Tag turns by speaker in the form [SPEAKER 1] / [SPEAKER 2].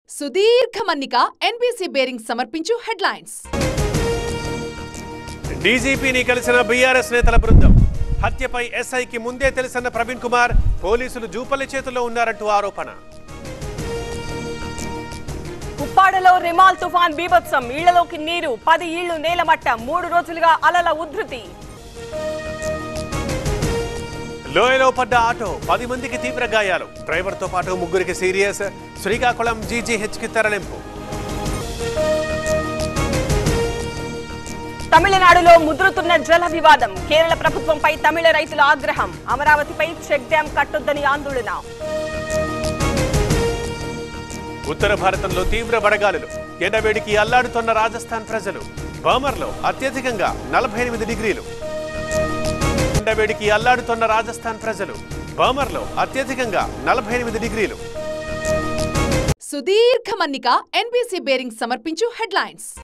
[SPEAKER 1] సుదీర్ఘ మన్నిక NBC bearing సమర్పించు హెడ్లైన్స్
[SPEAKER 2] డీజీపీని కలిసిన బీఆర్ఎస్ నేతల బృందం హత్యపై ఎస్ఐకి ముందే తెలుసన్న ప్రవీణ్ కుమార్ పోలీసులు జూపల్లి చేతుల్లో ఉన్నారంటూ ఆరోపణ
[SPEAKER 3] ఉప్పాడలో రిమాల్ తుఫాన్ బీభత్సం ఇళ్లలోకి నీరు పది ఇళ్లు నేలమట్ట మూడు రోజులుగా అలల ఉధృతి
[SPEAKER 2] లోయలో పడ్డ ఆటో పది మందికి తీవ్ర గాయాలు డ్రైవర్తో పాటు ముగ్గురికి సీరియస్ శ్రీకాకుళం జీజీహెచ్కి తరలింపు
[SPEAKER 3] తమిళనాడులో ముదురుతున్న జల వివాదం కేరళ ప్రభుత్వంపై తమిళ రైతుల ఆగ్రహం అమరావతిపై చెక్ డ్యాం కట్టొద్దని ఆందోళన
[SPEAKER 2] ఉత్తర భారతంలో తీవ్ర వడగాలులు ఎండవేడికి అల్లాడుతున్న రాజస్థాన్ ప్రజలు బామర్లో అత్యధికంగా నలభై ఎనిమిది డిగ్రీలు ఎండవేడికి అల్లాడుతున్న రాజస్థాన్ ప్రజలు బామర్లో అత్యధికంగా నలభై ఎనిమిది డిగ్రీలు
[SPEAKER 1] సుదీర్ఘ మన్నిక ఎన్బీసీ బేరింగ్ సమర్పించు హెడ్లైన్స్